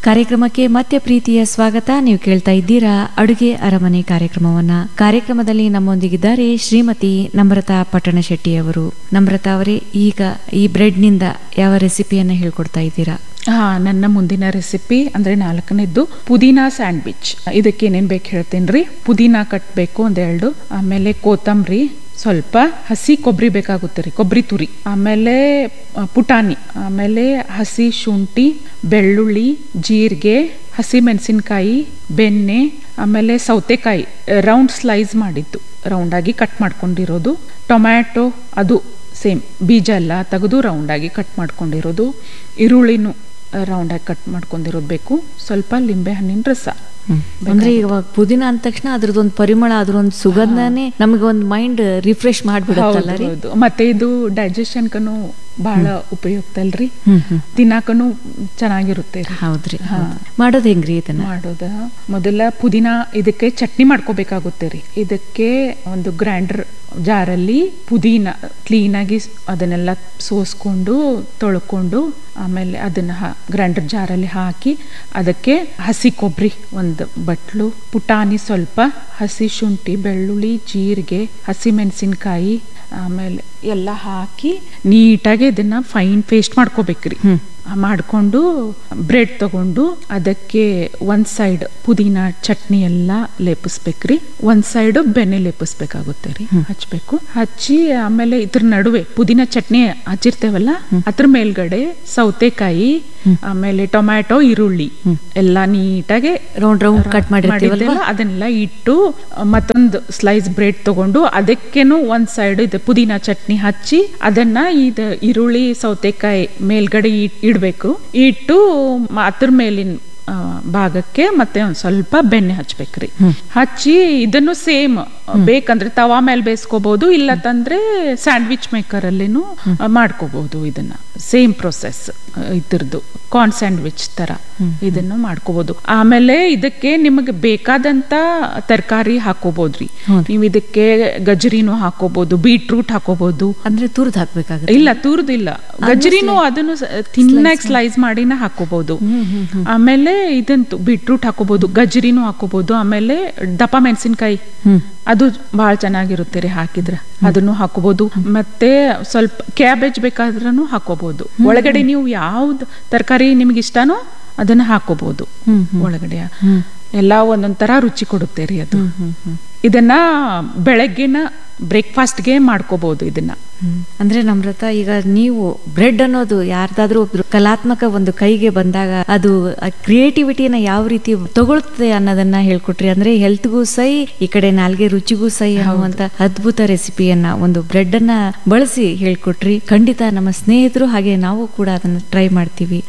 ಕಾರ್ಯಕ್ರಮಕ್ಕೆ ಮತ್ತೆ ಪ್ರೀತಿಯ ಸ್ವಾಗತ ನೀವು ಕೇಳ್ತಾ ಇದ್ದೀರಾ ಅಡುಗೆ ಅರಮನೆ ಕಾರ್ಯಕ್ರಮವನ್ನ ಕಾರ್ಯಕ್ರಮದಲ್ಲಿ ನಮ್ಮೊಂದಿಗಿದ್ದಾರೆ ಶ್ರೀಮತಿ ನಮ್ರತಾ ಪಟ್ಟಣ ಶೆಟ್ಟಿ ಅವರು ನಮ್ರತಾ ಅವರೇ ಈಗ ಈ ಬ್ರೆಡ್ ನಿಂದ ಯಾವ ರೆಸಿಪಿಯನ್ನ ಹೇಳ್ಕೊಡ್ತಾ ಇದ್ದೀರಾ ಹಾ ನನ್ನ ಮುಂದಿನ ರೆಸಿಪಿ ಅಂದ್ರೆ ನಾಲ್ಕನೇದ್ದು ಪುದೀನಾ ಸ್ಯಾಂಡ್ವಿಚ್ ಇದಕ್ಕೆ ಏನೇನ್ ಬೇಕು ಹೇಳ್ತೇನೆ ರೀ ಪುದೀನಾ ಕಟ್ಬೇಕು ಒಂದೆರಡು ಆಮೇಲೆ ಕೊತ್ತಂಬರಿ ಸ್ವಲ್ಪ ಹಸಿ ಕೊಬ್ಬರಿ ಬೇಕಾಗುತ್ತೆ ರೀ ಕೊಬ್ಬರಿ ತುರಿ ಆಮೇಲೆ ಆ, ಪುಟಾಣಿ ಆಮೇಲೆ ಹಸಿ ಶುಂಠಿ ಬೆಳ್ಳುಳ್ಳಿ ಜೀರಿಗೆ ಹಸಿ ಮೆಣಸಿನ್ಕಾಯಿ ಬೆಣ್ಣೆ ಆಮೇಲೆ ಸೌತೆಕಾಯಿ ರೌಂಡ್ ಸ್ಲೈಸ್ ಮಾಡಿದ್ದು ರೌಂಡಾಗಿ ಕಟ್ ಮಾಡ್ಕೊಂಡಿರೋದು ಟೊಮ್ಯಾಟೊ ಅದು ಸೇಮ್ ಬೀಜ ಎಲ್ಲ ತೆಗೆದು ರೌಂಡಾಗಿ ಕಟ್ ಮಾಡ್ಕೊಂಡಿರೋದು ಈರುಳ್ಳಿನೂ ರೌಂಡಾಗಿ ಕಟ್ ಮಾಡ್ಕೊಂಡಿರೋದು ಬೇಕು ಸ್ವಲ್ಪ ಲಿಂಬೆ ಹಣ್ಣಿನ ರಸ ಅಂದ್ರೆ ಇವಾಗ ಪುದೀನ ಅಂದ ತಕ್ಷಣ ಅದ್ರದ್ದೊಂದು ಪರಿಮಳ ಅದ್ರೊಂದು ಸುಗಂಧನೇ ನಮಗೆ ಒಂದು ಮೈಂಡ್ ರಿಫ್ರೆಶ್ ಮಾಡ್ಬಿಡುತ್ತಲ್ಲ ರೀ ಹೌದು ಮತ್ತೆ ಇದು ಡೈಜೆಷನ್ಕನು ಬಹಳ ಉಪಯುಕ್ತ ಅಲ್ರಿ ಹ್ಮ್ ಹ್ಮ್ ತಿನ್ನಾಕನು ಚೆನ್ನಾಗಿರುತ್ತೆ ರೀ ಹೌದ್ರಿ ಹೌದು. ಮಾಡೋದ್ ಹೆಂಗ್ರಿ ಇದನ್ನ ಮಾಡೋದ ಮೊದಲ ಪುದೀನ ಇದಕ್ಕೆ ಚಟ್ನಿ ಮಾಡ್ಕೋಬೇಕಾಗುತ್ತೆ ರೀ ಇದಕ್ಕೆ ಒಂದು ಗ್ರೈಂಡರ್ ಜಾರಲ್ಲಿ ಪುದೀನ ಕ್ಲೀನಾಗಿ ಅದನ್ನೆಲ್ಲ ಸೋಸ್ಕೊಂಡು ತೊಳ್ಕೊಂಡು ಆಮೇಲೆ ಅದನ್ನ ಗ್ರೈಂಡರ್ ಜಾರಲ್ಲಿ ಹಾಕಿ ಅದಕ್ಕೆ ಹಸಿ ಕೊಬ್ಬರಿ ಒಂದು ಬಟ್ಲು ಪುಟಾಣಿ ಸ್ವಲ್ಪ ಹಸಿ ಶುಂಠಿ ಬೆಳ್ಳುಳ್ಳಿ ಜೀರಿಗೆ ಹಸಿ ಮೆಣಸಿನ್ಕಾಯಿ ಆಮೇಲೆ ಎಲ್ಲ ಹಾಕಿ ನೀಟಾಗಿ ಇದನ್ನ ಫೈನ್ ಪೇಸ್ಟ್ ಮಾಡ್ಕೋಬೇಕ್ರಿ ಮಾಡಿಕೊಂಡು ಬ್ರೆಡ್ ತಗೊಂಡು ಅದಕ್ಕೆ ಒಂದು ಸೈಡ್ ಪುದೀನ ಚಟ್ನಿ ಎಲ್ಲ ಲೇಪಿಸ್ಬೇಕ್ರಿ ಒಂದು ಸೈಡ್ ಬೆಣ್ಣೆ ಲೇಪಿಸ್ಬೇಕಾಗುತ್ತೆ ರೀ ಹಚ್ಬೇಕು ಹಚ್ಚಿ ಆಮೇಲೆ ಇದ್ರ ನಡುವೆ ಪುದೀನ ಚಟ್ನಿ ಹಚ್ಚಿರ್ತೇವಲ್ಲ ಅದ್ರ ಮೇಲ್ಗಡೆ ಸೌತೆಕಾಯಿ ಆಮೇಲೆ ಟೊಮ್ಯಾಟೊ ಈರುಳ್ಳಿ ಎಲ್ಲ ನೀಟಾಗಿ ರೌಂಡ್ ರೌಂಡ್ ಕಟ್ ಮಾಡಿರ್ತೀವಲ್ವಾ ಮಾಡಿದ್ದೆಲ್ಲ ಅದನ್ನೆಲ್ಲ ಇಟ್ಟು ಮತ್ತೊಂದು ಸ್ಲೈಸ್ ಬ್ರೆಡ್ ತಗೊಂಡು ಅದಕ್ಕೇನು ಒಂದ್ ಸೈಡ್ ಇದು ಪುದೀನ ಚಟ್ನಿ ಹಚ್ಚಿ ಅದನ್ನ ಇದು ಈರುಳ್ಳಿ ಸೌತೆಕಾಯಿ ಮೇಲ್ಗಡೆ ಇಟ್- ಇಡ್ಬೇಕು ಇಟ್ಟು ಮ- ಅದ್ರ ಮೇಲಿನ ಆ, ಭಾಗಕ್ಕೆ ಮತ್ತೆ ಒಂದ್ ಸ್ವಲ್ಪ ಬೆಣ್ಣೆ ಹಚ್ಬೇಕ್ರಿ ಹಚ್ಚಿ ಇದನ್ನು ಸೇಮ್ ಬೇಕಂದ್ರೆ ತವಾ ಮೇಲೆ ಬೇಯಿಸ್ಕೋಬಹುದು ಇಲ್ಲ ತಂದ್ರೆ ಸ್ಯಾಂಡ್ವಿಚ್ ಮೇಕರ್ ಅಲ್ಲಿನೂ ಮಾಡ್ಕೋಬಹುದು ಇದನ್ನ ಸೇಮ್ ಪ್ರೊಸೆಸ್ ಇದ್ರದ್ದು ಕಾರ್ನ್ ಸ್ಯಾಂಡ್ವಿಚ್ ತರ ಇದನ್ನು ಮಾಡ್ಕೋಬಹುದು ಆಮೇಲೆ ಇದಕ್ಕೆ ನಿಮಗೆ ಬೇಕಾದಂತ ತರಕಾರಿ ಹಾಕೋಬಹುದ್ರಿ ನೀವು ಇದಕ್ಕೆ ಗಜರಿನೂ ಹಾಕೋಬಹುದು ಬೀಟ್ರೂಟ್ ಹಾಕೋಬಹುದು ಅಂದ್ರೆ ತುರ್ದು ಹಾಕ್ಬೇಕಾಗುತ್ತೆ ಇಲ್ಲ ತುರ್ದಿಲ್ಲ ಗಜರಿನೂ ಅದನ್ನು ತಿನ್ನಾಗಿ ಸ್ಲೈಸ್ ಮಾಡಿನ ಹಾಕೋಬಹುದು ಆಮೇಲೆ ಇದಂತು ಬೀಟ್ರೂಟ್ ಹಾಕೋಬಹುದು ಗಜರಿನೂ ಹಾಕೋಬಹುದು ಆಮೇಲೆ ದಪ್ಪ ಮೆಣಸಿನ್ಕಾಯಿ ಅದು ಬಹಳ ಚೆನ್ನಾಗಿರುತ್ತೆ ರೀ ಹಾಕಿದ್ರೆ ಅದನ್ನು ಹಾಕೋಬಹುದು ಮತ್ತೆ ಸ್ವಲ್ಪ ಕ್ಯಾಬೇಜ್ ಬೇಕಾದ್ರೂ ಹಾಕೋಬಹುದು ಒಳಗಡೆ ನೀವು ಯಾವ್ದು ತರಕಾರಿ ನಿಮ್ಗೆ ಇಷ್ಟನೋ ಅದನ್ನ ಹಾಕೋಬಹುದು ಒಳಗಡೆ ಎಲ್ಲ ಒಂದೊಂದ್ ತರ ರುಚಿ ಕೊಡುತ್ತೆ ರೀ ಅದು ಇದನ್ನ ಬೆಳಗ್ಗಿನ ಬ್ರೇಕ್ಫಾಸ್ಟ್ಗೆ ಮಾಡ್ಕೋಬಹುದು ಇದನ್ನ ಹ್ಮ್. ಅಂದ್ರೆ ನಮ್ರತ ಈಗ ನೀವು ಬ್ರೆಡ್ ಅನ್ನೋದು ಯಾರ್ದಾದ್ರೂ ಒಬ್ರು ಕಲಾತ್ಮಕ ಒಂದು ಕೈಗೆ ಬಂದಾಗ ಅದು ಕ್ರಿಯೇಟಿವಿಟಿನ ಯಾವ ರೀತಿ ತಗೊಳ್ತದೆ ಅನ್ನೋದನ್ನ ಹೇಳ್ಕೊಟ್ರಿ ಅಂದ್ರೆ ಹೆಲ್ತ್ಗೂ ಸೈ ಈ ಕಡೆ ನಾಲ್ಗೆ ರುಚಿಗೂ ಸೈ ಅನ್ನುವಂತ ಅದ್ಭುತ ರೆಸಿಪಿಯನ್ನ ಒಂದು ಬ್ರೆಡ್ ಅನ್ನ ಬಳಸಿ ಹೇಳ್ಕೊಟ್ರಿ ಖಂಡಿತ ನಮ್ಮ ಸ್ನೇಹಿತರು ಹಾಗೆ ನಾವು ಕೂಡ ಅದನ್ನ ಟ್ರೈ ಮಾಡ್ತೀವಿ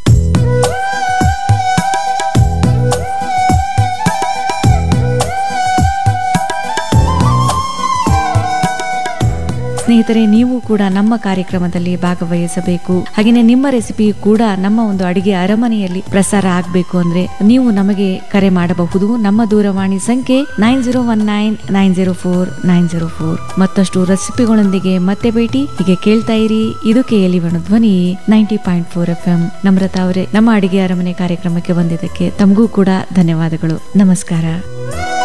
ಸ್ನೇಹಿತರೆ ನೀವು ಕೂಡ ನಮ್ಮ ಕಾರ್ಯಕ್ರಮದಲ್ಲಿ ಭಾಗವಹಿಸಬೇಕು ಹಾಗೆಯೇ ನಿಮ್ಮ ರೆಸಿಪಿ ಕೂಡ ನಮ್ಮ ಒಂದು ಅಡಿಗೆ ಅರಮನೆಯಲ್ಲಿ ಪ್ರಸಾರ ಆಗಬೇಕು ಅಂದ್ರೆ ನೀವು ನಮಗೆ ಕರೆ ಮಾಡಬಹುದು ನಮ್ಮ ದೂರವಾಣಿ ಸಂಖ್ಯೆ nine zero one nine nine zero four nine zero four ಮತ್ತಷ್ಟು ರೆಸಿಪಿಗಳೊಂದಿಗೆ ಮತ್ತೆ ಭೇಟಿ ಹೀಗೆ ಕೇಳ್ತಾ ಇರಿ ಇದು ಕೇಳಿ Dhwani ninety point four F M Namrata ಅವರೇ ನಮ್ಮ ಅಡಿಗೆ ಅರಮನೆ ಕಾರ್ಯಕ್ರಮಕ್ಕೆ ಬಂದಿದ್ದಕ್ಕೆ ತಮಗೂ ಕೂಡ ಧನ್ಯವಾದಗಳು ನಮಸ್ಕಾರ